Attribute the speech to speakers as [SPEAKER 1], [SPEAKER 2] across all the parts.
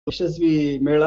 [SPEAKER 1] ಯಶಸ್ವಿ ಮೇಳ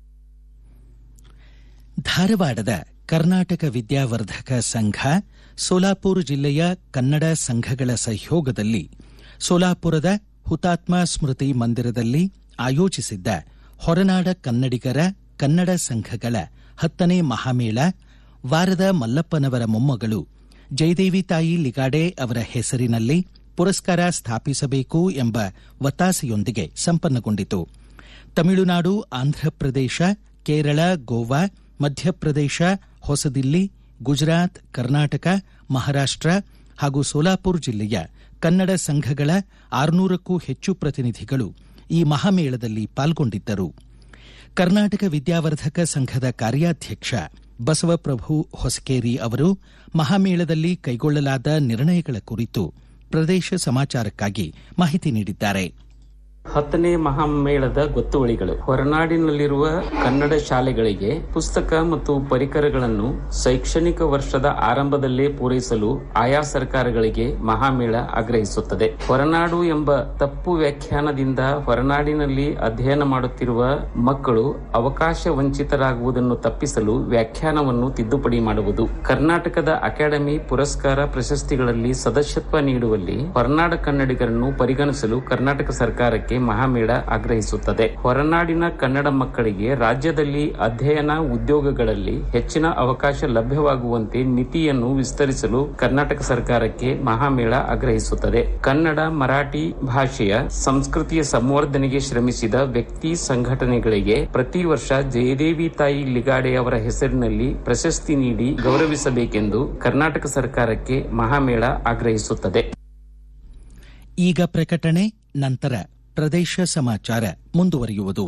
[SPEAKER 2] ಧಾರವಾಡದ ಕರ್ನಾಟಕ ವಿದ್ಯಾವರ್ಧಕ ಸಂಘ ಸೋಲಾಪುರ ಜಿಲ್ಲೆಯ ಕನ್ನಡ ಸಂಘಗಳ ಸಹಯೋಗದಲ್ಲಿ ಸೋಲಾಪುರದ ಹುತಾತ್ಮ ಸ್ಮೃತಿ ಮಂದಿರದಲ್ಲಿ ಆಯೋಜಿಸಿದ್ದ ಹೊರನಾಡ ಕನ್ನಡಿಗರ ಕನ್ನಡ ಸಂಘಗಳ ಹತ್ತನೇ ಮಹಾಮೇಳ ವಾರದ ಮಲ್ಲಪ್ಪನವರ ಮೊಮ್ಮಗಳು ಜಯದೇವಿ ತಾಯಿ ಲಿಗಾಡೆ ಅವರ ಹೆಸರಿನಲ್ಲಿ ಪುರಸ್ಕಾರ ಸ್ಥಾಪಿಸಬೇಕು ಎಂಬ ಒತ್ತಾಸೆಯೊಂದಿಗೆ ಸಂಪನ್ನಗೊಂಡಿತು ತಮಿಳುನಾಡು ಆಂಧ್ರಪ್ರದೇಶ ಕೇರಳ ಗೋವಾ ಮಧ್ಯಪ್ರದೇಶ ಹೊಸದಿಲ್ಲಿ ಗುಜರಾತ್ ಕರ್ನಾಟಕ ಮಹಾರಾಷ್ಟ ಹಾಗೂ ಸೋಲಾಪುರ ಜಿಲ್ಲೆಯ ಕನ್ನಡ ಸಂಘಗಳ ಆರುನೂರಕ್ಕೂ ಹೆಚ್ಚು ಪ್ರತಿನಿಧಿಗಳು ಈ ಮಹಾಮೇಳದಲ್ಲಿ ಪಾಲ್ಗೊಂಡಿದ್ದರು ಕರ್ನಾಟಕ ವಿದ್ಯಾವರ್ಧಕ ಸಂಘದ ಕಾರ್ಯಾಧ್ಯಕ್ಷ ಬಸವಪ್ರಭು ಹೊಸಕೇರಿ ಅವರು ಮಹಾಮೇಳದಲ್ಲಿ ಕೈಗೊಳ್ಳಲಾದ ನಿರ್ಣಯಗಳ ಕುರಿತು ಪ್ರದೇಶ ಸಮಾಚಾರಕ್ಕಾಗಿ ಮಾಹಿತಿ ನೀಡಿದ್ದಾರೆ
[SPEAKER 3] ಹತ್ತನೇ ಮಹಾಮೇಳದ ಗೊತ್ತುವಳಿಗಳು ಹೊರನಾಡಿನಲ್ಲಿರುವ ಕನ್ನಡ ಶಾಲೆಗಳಿಗೆ ಪುಸ್ತಕ ಮತ್ತು ಪರಿಕರಗಳನ್ನು ಶೈಕ್ಷಣಿಕ ವರ್ಷದ ಆರಂಭದಲ್ಲೇ ಪೂರೈಸಲು ಆಯಾ ಸರ್ಕಾರಗಳಿಗೆ ಮಹಾಮೇಳ ಆಗ್ರಹಿಸುತ್ತದೆ ಹೊರನಾಡು ಎಂಬ ತಪ್ಪು ವ್ಯಾಖ್ಯಾನದಿಂದ ಹೊರನಾಡಿನಲ್ಲಿ ಅಧ್ಯಯನ ಮಾಡುತ್ತಿರುವ ಮಕ್ಕಳು ಅವಕಾಶ ವಂಚಿತರಾಗುವುದನ್ನು ತಪ್ಪಿಸಲು ವ್ಯಾಖ್ಯಾನವನ್ನು ತಿದ್ದುಪಡಿ ಮಾಡುವುದು ಕರ್ನಾಟಕದ ಅಕಾಡೆಮಿ ಪುರಸ್ಕಾರ ಪ್ರಶಸ್ತಿಗಳಲ್ಲಿ ಸದಸ್ಯತ್ವ ನೀಡುವಲ್ಲಿ ಹೊರನಾಡ ಕನ್ನಡಿಗರನ್ನು ಪರಿಗಣಿಸಲು ಕರ್ನಾಟಕ ಸರ್ಕಾರಕ್ಕೆ ಮಹಾಮೇಳ ಆಗ್ರಹಿಸುತ್ತದೆ ಹೊರನಾಡಿನ ಕನ್ನಡ ಮಕ್ಕಳಿಗೆ ರಾಜ್ಯದಲ್ಲಿ ಅಧ್ಯಯನ ಉದ್ಯೋಗಗಳಲ್ಲಿ ಹೆಚ್ಚಿನ ಅವಕಾಶ ಲಭ್ಯವಾಗುವಂತೆ ಮಿತಿಯನ್ನು ವಿಸ್ತರಿಸಲು ಕರ್ನಾಟಕ ಸರ್ಕಾರಕ್ಕೆ ಮಹಾಮೇಳ ಆಗ್ರಹಿಸುತ್ತದೆ ಕನ್ನಡ ಮರಾಠಿ ಭಾಷೆಯ ಸಂಸ್ಕೃತಿಯ ಸಂವರ್ಧನೆಗೆ ಶ್ರಮಿಸಿದ ವ್ಯಕ್ತಿ ಸಂಘಟನೆಗಳಿಗೆ ಪ್ರತಿ ವರ್ಷ ಜಯದೇವಿ ತಾಯಿ ಲಿಗಾಡೆ ಅವರ ಹೆಸರಿನಲ್ಲಿ ಪ್ರಶಸ್ತಿ ನೀಡಿ ಗೌರವಿಸಬೇಕೆಂದು ಕರ್ನಾಟಕ ಸರ್ಕಾರಕ್ಕೆ ಮಹಾಮೇಳ ಆಗ್ರಹಿಸುತ್ತದೆ
[SPEAKER 2] ಈಗ ಪ್ರಕಟಣೆ ನಂತರ ಪ್ರದೇಶ ಸಮಾಚಾರ ಮುಂದುವರಿಯುವುದು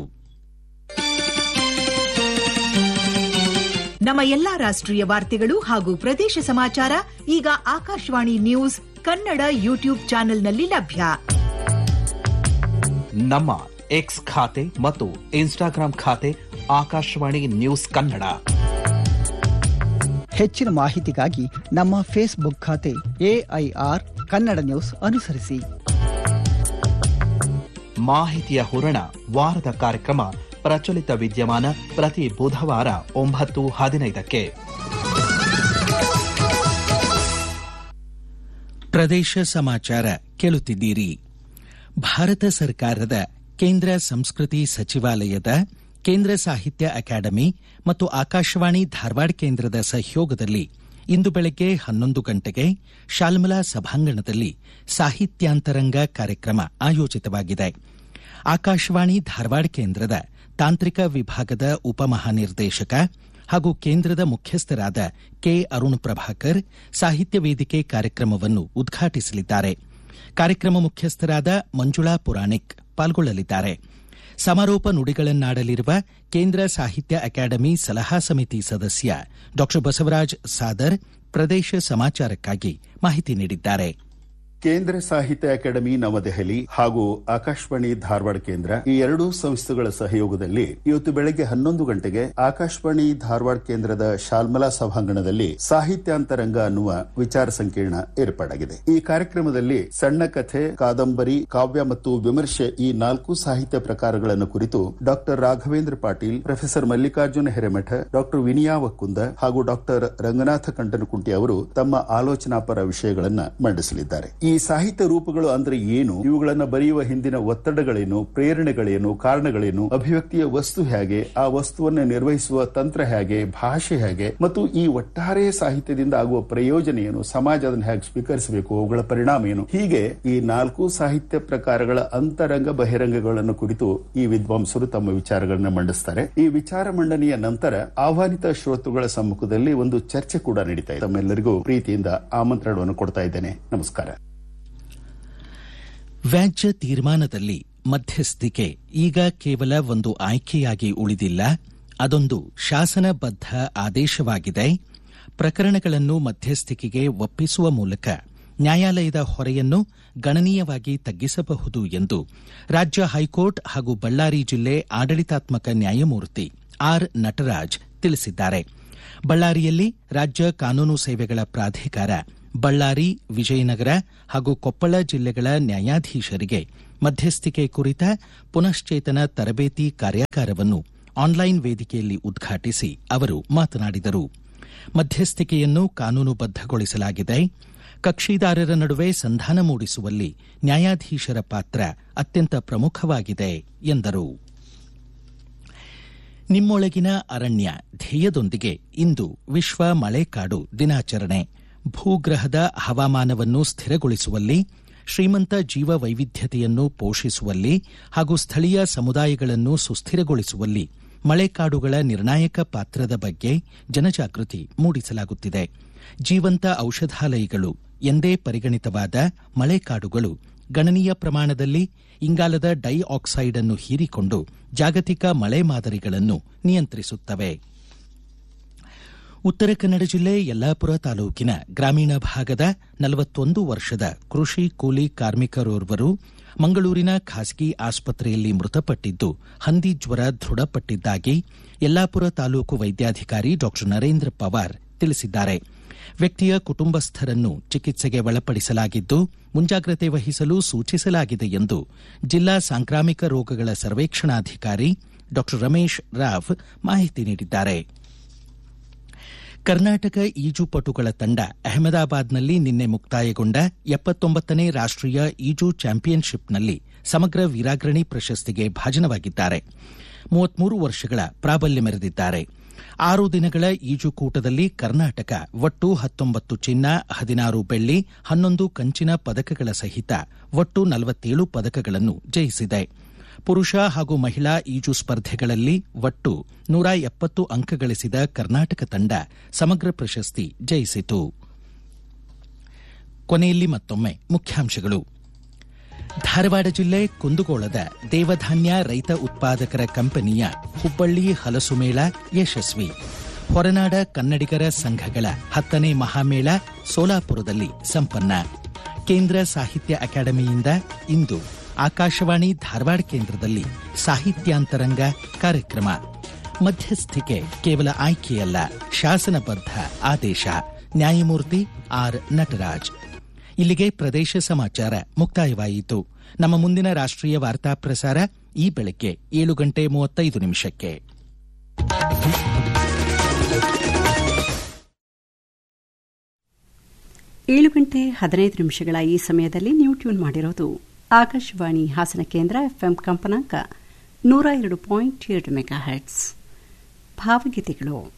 [SPEAKER 4] ನಮ್ಮ ಎಲ್ಲಾ ರಾಷ್ಟ್ರೀಯ ವಾರ್ತೆಗಳು ಹಾಗೂ ಪ್ರದೇಶ ಸಮಾಚಾರ ಈಗ ಆಕಾಶವಾಣಿ ನ್ಯೂಸ್ ಕನ್ನಡ ಯೂಟ್ಯೂಬ್ ಚಾನೆಲ್ನಲ್ಲಿ ಲಭ್ಯ
[SPEAKER 5] ನಮ್ಮ ಎಕ್ಸ್ ಖಾತೆ ಮತ್ತು ಇನ್ಸ್ಟಾಗ್ರಾಂ ಖಾತೆ ಆಕಾಶವಾಣಿ ನ್ಯೂಸ್ ಕನ್ನಡ
[SPEAKER 6] ಹೆಚ್ಚಿನ ಮಾಹಿತಿಗಾಗಿ ನಮ್ಮ ಫೇಸ್ಬುಕ್ ಖಾತೆ ಎಐಆರ್ ಕನ್ನಡ ನ್ಯೂಸ್ ಅನುಸರಿಸಿ
[SPEAKER 5] ಮಾಹಿತಿಯ ಹೂರಣ ವಾರದ ಕಾರ್ಯಕ್ರಮ ಪ್ರಚಲಿತ ವಿದ್ಯಮಾನ ಪ್ರತಿ ಬುಧವಾರ ಒಂಬತ್ತು ಹದಿನೈದಕ್ಕೆ
[SPEAKER 2] ಪ್ರದೇಶ ಸಮಾಚಾರ ಕೇಳುತ್ತಿದ್ದೀರಿ ಭಾರತ ಸರ್ಕಾರದ ಕೇಂದ್ರ ಸಂಸ್ಕೃತಿ ಸಚಿವಾಲಯದ ಕೇಂದ್ರ ಸಾಹಿತ್ಯ ಅಕಾಡೆಮಿ ಮತ್ತು ಆಕಾಶವಾಣಿ ಧಾರವಾಡ ಕೇಂದ್ರದ ಸಹಯೋಗದಲ್ಲಿ ಇಂದು ಬೆಳಗ್ಗೆ ಹನ್ನೊಂದು ಗಂಟೆಗೆ ಶಾಲ್ಮಲಾ ಸಭಾಂಗಣದಲ್ಲಿ ಸಾಹಿತ್ಯಾಂತರಂಗ ಕಾರ್ಯಕ್ರಮ ಆಯೋಜಿತವಾಗಿದೆ ಆಕಾಶವಾಣಿ ಧಾರವಾಡ ಕೇಂದ್ರದ ತಾಂತ್ರಿಕ ವಿಭಾಗದ ಉಪಮಹಾನಿರ್ದೇಶಕ ಹಾಗೂ ಕೇಂದ್ರದ ಮುಖ್ಯಸ್ಥರಾದ ಕೆ ಅರುಣ್ ಪ್ರಭಾಕರ್ ಸಾಹಿತ್ಯ ವೇದಿಕೆ ಕಾರ್ಯಕ್ರಮವನ್ನು ಉದ್ಘಾಟಿಸಲಿದ್ದಾರೆ ಕಾರ್ಯಕ್ರಮ ಮುಖ್ಯಸ್ಥರಾದ ಮಂಜುಳಾ ಪುರಾಣಿಕ್ ಪಾಲ್ಗೊಳ್ಳಲಿದ್ದಾರೆ ಸಮಾರೋಪ ನುಡಿಗಳನ್ನಾಡಲಿರುವ ಕೇಂದ್ರ ಸಾಹಿತ್ಯ ಅಕಾಡೆಮಿ ಸಲಹಾ ಸಮಿತಿ ಸದಸ್ಯ ಡಾ ಬಸವರಾಜ್ ಸಾದರ್ ಪ್ರದೇಶ ಸಮಾಚಾರಕ್ಕಾಗಿ ಮಾಹಿತಿ ನೀಡಿದ್ದಾರೆ
[SPEAKER 7] ಕೇಂದ್ರ ಸಾಹಿತ್ಯ ಅಕಾಡೆಮಿ ನವದೆಹಲಿ ಹಾಗೂ ಆಕಾಶವಾಣಿ ಧಾರವಾಡ ಕೇಂದ್ರ ಈ ಎರಡೂ ಸಂಸ್ಥೆಗಳ ಸಹಯೋಗದಲ್ಲಿ ಇವತ್ತು ಬೆಳಗ್ಗೆ ಹನ್ನೊಂದು ಗಂಟೆಗೆ ಆಕಾಶವಾಣಿ ಧಾರವಾಡ ಕೇಂದ್ರದ ಶಾಲ್ಮಲಾ ಸಭಾಂಗಣದಲ್ಲಿ ಸಾಹಿತ್ಯಾಂತರಂಗ ಅನ್ನುವ ವಿಚಾರ ಸಂಕಿರಣ ಏರ್ಪಾಡಾಗಿದೆ ಈ ಕಾರ್ಯಕ್ರಮದಲ್ಲಿ ಸಣ್ಣ ಕಥೆ ಕಾದಂಬರಿ ಕಾವ್ಯ ಮತ್ತು ವಿಮರ್ಶೆ ಈ ನಾಲ್ಕು ಸಾಹಿತ್ಯ ಪ್ರಕಾರಗಳನ್ನು ಕುರಿತು doctor Raghavendra Patil professor Mallikarjuna Hiremath doctor Viniya Vakkunda ಹಾಗೂ ಡಾಕ್ಟರ್ ರಂಗನಾಥ ಕಂಟನಕುಂಟಿ ಅವರು ತಮ್ಮ ಆಲೋಚನಾಪರ ವಿಷಯಗಳನ್ನ ಮಂಡಿಸಲಿದ್ದಾರೆ ಈ ಸಾಹಿತ್ಯ ರೂಪಗಳು ಅಂದ್ರೆ ಏನು ಇವುಗಳನ್ನ ಬರೆಯುವ ಹಿಂದಿನ ಒತ್ತಡಗಳೇನು ಪ್ರೇರಣೆಗಳೇನು ಕಾರಣಗಳೇನು ಅಭಿವ್ಯಕ್ತಿಯ ವಸ್ತು ಹೇಗೆ ಆ ವಸ್ತುವನ್ನು ನಿರ್ವಹಿಸುವ ತಂತ್ರ ಹೇಗೆ ಭಾಷೆ ಹೇಗೆ ಮತ್ತು ಈ ಒಟ್ಟಾರೆ ಸಾಹಿತ್ಯದಿಂದ ಆಗುವ ಪ್ರಯೋಜನ ಏನು ಸಮಾಜ ಅದನ್ನು ಹೇಗೆ ಸ್ವೀಕರಿಸಬೇಕು ಅವುಗಳ ಪರಿಣಾಮ ಏನು ಹೀಗೆ ಈ ನಾಲ್ಕು ಸಾಹಿತ್ಯ ಪ್ರಕಾರಗಳ ಅಂತರಂಗ ಬಹಿರಂಗಗಳನ್ನು ಕುರಿತು ಈ ವಿದ್ವಾಂಸರು ತಮ್ಮ ವಿಚಾರಗಳನ್ನ ಮಂಡಿಸ್ತಾರೆ ಈ ವಿಚಾರ ಮಂಡನೆಯ ನಂತರ ಆಹ್ವಾನಿತ ಶ್ರೋತೃಗಳ ಸಮ್ಮುಖದಲ್ಲಿ ಒಂದು ಚರ್ಚೆ ಕೂಡ ನಡೀತಾ ಇದೆ ತಮ್ಮೆಲ್ಲರಿಗೂ ಪ್ರೀತಿಯಿಂದ ಆಮಂತ್ರಣವನ್ನು ಕೊಡ್ತಾ ಇದ್ದೇನೆ ನಮಸ್ಕಾರ
[SPEAKER 2] ವ್ಯಾಜ್ಯ ತೀರ್ಮಾನದಲ್ಲಿ ಮಧ್ಯಸ್ಥಿಕೆ ಈಗ ಕೇವಲ ಒಂದು ಆಯ್ಕೆಯಾಗಿ ಉಳಿದಿಲ್ಲ ಅದೊಂದು ಶಾಸನಬದ್ಧ ಆದೇಶವಾಗಿದೆ ಪ್ರಕರಣಗಳನ್ನು ಮಧ್ಯಸ್ಥಿಕೆಗೆ ಒಪ್ಪಿಸುವ ಮೂಲಕ ನ್ಯಾಯಾಲಯದ ಹೊರೆಯನ್ನು ಗಣನೀಯವಾಗಿ ತಗ್ಗಿಸಬಹುದು ಎಂದು ರಾಜ್ಯ ಹೈಕೋರ್ಟ್ ಹಾಗೂ ಬಳ್ಳಾರಿ ಜಿಲ್ಲೆ ಆಡಳಿತಾತ್ಮಕ ನ್ಯಾಯಮೂರ್ತಿ ಆರ್ ನಟರಾಜ್ ತಿಳಿಸಿದ್ದಾರೆ ಬಳ್ಳಾರಿಯಲ್ಲಿ ರಾಜ್ಯ ಕಾನೂನು ಸೇವೆಗಳ ಪ್ರಾಧಿಕಾರ ಬಳ್ಳಾರಿ ವಿಜಯನಗರ ಹಾಗೂ ಕೊಪ್ಪಳ ಜಿಲ್ಲೆಗಳ ನ್ಯಾಯಾಧೀಶರಿಗೆ ಮಧ್ಯಸ್ಥಿಕೆ ಕುರಿತ ಪುನಶ್ಚೇತನ ತರಬೇತಿ ಕಾರ್ಯಾಗಾರವನ್ನು ಆನ್ಲೈನ್ ವೇದಿಕೆಯಲ್ಲಿ ಉದ್ಘಾಟಿಸಿ ಅವರು ಮಾತನಾಡಿದರು ಮಧ್ಯಸ್ಥಿಕೆಯನ್ನು ಕಾನೂನುಬದ್ದಗೊಳಿಸಲಾಗಿದೆ ಕಕ್ಷಿದಾರರ ನಡುವೆ ಸಂಧಾನ ಮೂಡಿಸುವಲ್ಲಿ ನ್ಯಾಯಾಧೀಶರ ಪಾತ್ರ ಅತ್ಯಂತ ಪ್ರಮುಖವಾಗಿದೆ ಎಂದರು ನಿಮ್ಮೊಳಗಿನ ಅರಣ್ಯ ಧ್ಯೇಯದೊಂದಿಗೆ ಇಂದು ವಿಶ್ವ ಮಳೆಕಾಡು ದಿನಾಚರಣೆ ಭೂಗ್ರಹದ ಹವಾಮಾನವನ್ನು ಸ್ಥಿರಗೊಳಿಸುವಲ್ಲಿ ಶ್ರೀಮಂತ ಜೀವ ವೈವಿಧ್ಯತೆಯನ್ನು ಪೋಷಿಸುವಲ್ಲಿ ಹಾಗೂ ಸ್ಥಳೀಯ ಸಮುದಾಯಗಳನ್ನು ಸುಸ್ಥಿರಗೊಳಿಸುವಲ್ಲಿ ಮಳೆಕಾಡುಗಳ ನಿರ್ಣಾಯಕ ಪಾತ್ರದ ಬಗ್ಗೆ ಜನಜಾಗೃತಿ ಮೂಡಿಸಲಾಗುತ್ತಿದೆ ಜೀವಂತ ಔಷಧಾಲಯಗಳು ಎಂದೇ ಪರಿಗಣಿತವಾದ ಮಳೆಕಾಡುಗಳು ಗಣನೀಯ ಪ್ರಮಾಣದಲ್ಲಿ ಇಂಗಾಲದ ಡೈಆಕ್ಸೈಡ್ ಅನ್ನು ಹೀರಿಕೊಂಡು ಜಾಗತಿಕ ಮಳೆ ಮಾದರಿಗಳನ್ನು ನಿಯಂತ್ರಿಸುತ್ತವೆ ಉತ್ತರ ಕನ್ನಡ ಜಿಲ್ಲೆ ಯಲ್ಲಾಪುರ ತಾಲೂಕಿನ ಗ್ರಾಮೀಣ ಭಾಗದ ನಲವತ್ತೊಂದು ವರ್ಷದ ಕೃಷಿ ಕೂಲಿ ಕಾರ್ಮಿಕರೋರ್ವರು ಮಂಗಳೂರಿನ ಖಾಸಗಿ ಆಸ್ಪತ್ರೆಯಲ್ಲಿ ಮೃತಪಟ್ಟಿದ್ದು ಹಂದಿ ಜ್ವರ ದೃಢಪಟ್ಟಿದ್ದಾಗಿ ಯಲ್ಲಾಪುರ ತಾಲೂಕು ವೈದ್ಯಾಧಿಕಾರಿ ಡಾ ನರೇಂದ್ರ ಪವಾರ್ ತಿಳಿಸಿದ್ದಾರೆ ವ್ಯಕ್ತಿಯ ಕುಟುಂಬಸ್ಥರನ್ನು ಚಿಕಿತ್ಸೆಗೆ ಒಳಪಡಿಸಲಾಗಿದ್ದು ಮುಂಜಾಗ್ರತೆ ವಹಿಸಲು ಸೂಚಿಸಲಾಗಿದೆ ಎಂದು ಜಿಲ್ಲಾ ಸಾಂಕ್ರಾಮಿಕ ರೋಗಗಳ ಸರ್ವೇಕ್ಷಣಾಧಿಕಾರಿ ಡಾ ರಮೇಶ್ ರಾವ್ ಮಾಹಿತಿ ನೀಡಿದ್ದಾರೆ ಕರ್ನಾಟಕ ಈಜುಪಟುಗಳ ತಂಡ ಅಹಮದಾಬಾದ್ನಲ್ಲಿ ನಿನ್ನೆ ಮುಕ್ತಾಯಗೊಂಡ ಎಪ್ಪತ್ತೊಂಬತ್ತನೇ ರಾಷ್ಟೀಯ ಈಜು ಚಾಂಪಿಯನ್ಶಿಪ್ನಲ್ಲಿ ಸಮಗ್ರ ವೀರಾಗ್ರಣಿ ಪ್ರಶಸ್ತಿಗೆ ಭಾಜನವಾಗಿದ್ದಾರೆ ಮೂವತ್ಮೂರು ವರ್ಷಗಳ ಪ್ರಾಬಲ್ಯ ಮೆರೆದಿದ್ದಾರೆ ಆರು ದಿನಗಳ ಈಜುಕೂಟದಲ್ಲಿ ಕರ್ನಾಟಕ ಒಟ್ಟು ಹತ್ತೊಂಬತ್ತು ಚಿನ್ನ ಹದಿನಾರು ಬೆಳ್ಳಿ ಹನ್ನೊಂದು ಕಂಚಿನ ಪದಕಗಳ ಸಹಿತ ಒಟ್ಟು ನಲವತ್ತೇಳು ಪದಕಗಳನ್ನು ಜಯಿಸಿದೆ ಪುರುಷ ಹಾಗೂ ಮಹಿಳಾ ಈಜು ಸ್ಪರ್ಧೆಗಳಲ್ಲಿ ಒಟ್ಟು ನೂರ ಎಪ್ಪತ್ತು ಅಂಕ ಗಳಿಸಿದ ಕರ್ನಾಟಕ ತಂಡ ಸಮಗ್ರ ಪ್ರಶಸ್ತಿ ಜಯಿಸಿತು ಕೊನೆಯಲ್ಲಿ ಮತ್ತೊಮ್ಮೆ ಮುಖ್ಯಾಂಶಗಳು ಧಾರವಾಡ ಜಿಲ್ಲೆ ಕುಂದಗೋಳದ ದೇವಧಾನ್ಯ ರೈತ ಉತ್ಪಾದಕರ ಕಂಪನಿಯ ಹುಬ್ಬಳ್ಳಿ ಹಲಸು ಮೇಳ ಯಶಸ್ವಿ ಹೊರನಾಡ ಕನ್ನಡಿಗರ ಸಂಘಗಳ ಹತ್ತನೇ ಮಹಾಮೇಳ ಸೋಲಾಪುರದಲ್ಲಿ ಸಂಪನ್ನ ಕೇಂದ್ರ ಸಾಹಿತ್ಯ ಅಕಾಡೆಮಿಯಿಂದ ಇಂದು ಆಕಾಶವಾಣಿ ಧಾರವಾಡ ಕೇಂದ್ರದಲ್ಲಿ ಸಾಹಿತ್ಯಾಂತರಂಗ ಕಾರ್ಯಕ್ರಮ ಮಧ್ಯಸ್ಥಿಕೆ ಕೇವಲ ಆಯ್ಕೆಯಲ್ಲ ಶಾಸನಬದ್ಧ ಆದೇಶ ನ್ಯಾಯಮೂರ್ತಿ ಆರ್ ನಟರಾಜ್ ಇಲ್ಲಿಗೆ ಪ್ರದೇಶ ಸಮಾಚಾರ ಮುಕ್ತಾಯವಾಯಿತು ನಮ್ಮ ಮುಂದಿನ ರಾಷ್ಟ್ರೀಯ ವಾರ್ತಾ ಪ್ರಸಾರ ಈ ಬೆಳಗ್ಗೆ ಏಳು ಗಂಟೆ ಮೂವತ್ತೈದು ನಿಮಿಷಕ್ಕೆ
[SPEAKER 1] ಏಳು ಗಂಟೆ ಹದಿನೈದು ನಿಮಿಷಗಳ ಈ ಸಮಯದಲ್ಲಿ ನೀವು ಟ್ಯೂನ್ ಮಾಡಿರೋದು ಆಕಾಶವಾಣಿ ಹಾಸನ ಕೇಂದ್ರ ಎಫ್ಎಂ ಕಂಪನಾಂಕ ನೂರ ಎರಡು ಪಾಯಿಂಟ್ ಎರಡು ಮೆಗಾ ಹರ್ಟ್ಸ್ ಭಾವಗೀತೆಗಳು